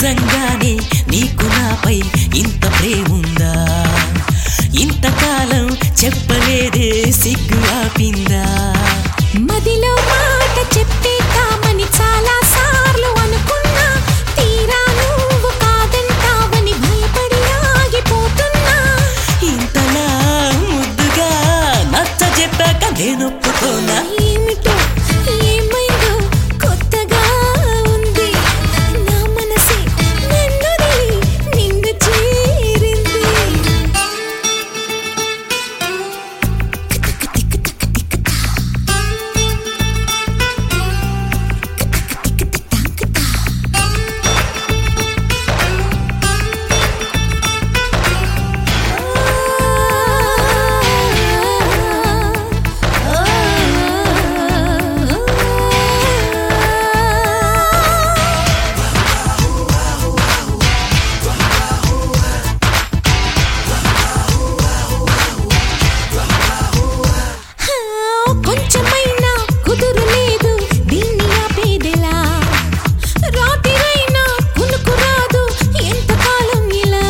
నిజంగానే నీకు నాపై ఇంత ప్రేముందా ఇంతకాలం చెప్పలేదే సిగ్గు ఆపిందా మదిలో మాట చెప్పేద్దామని చాలా సార్లు అనుకున్నా తీరా నువ్వు కాదంటావని భయపడి ఆగిపోతున్నా ఇంతలా ముద్దుగా నచ్చ చెప్పాక నేను ఒప్పుకోనా ఏమిటో ఏమైందో కొత్తగా ఉంది నా మనసే నన్నుది నిన్ను చేరింది కొంచెమైనా కుదురు లేదు దీన్ని ఆపేదెలా రాత్రిరైనా కునుకు రాదు ఎంతకాలం ఇలా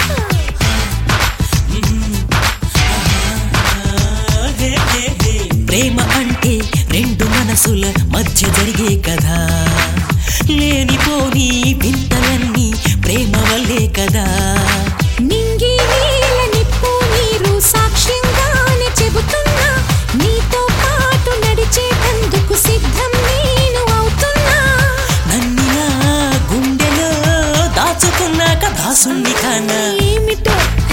ప్రేమ అంటే రెండు మనసుల మధ్య జరిగే కదా లేనిపోని వింతలన్నీ ప్రేమ వల్లే కదా నింగి నీల నిప్పు నీరు సాక్ష్యంగానే చెబుతున్నా నీతో పాటు నడిచేటందుకు సిద్ధం నేను అవుతున్నా నన్నిలా గుండెలో దాచుకున్నాక దాసుని కానా ఏమిటో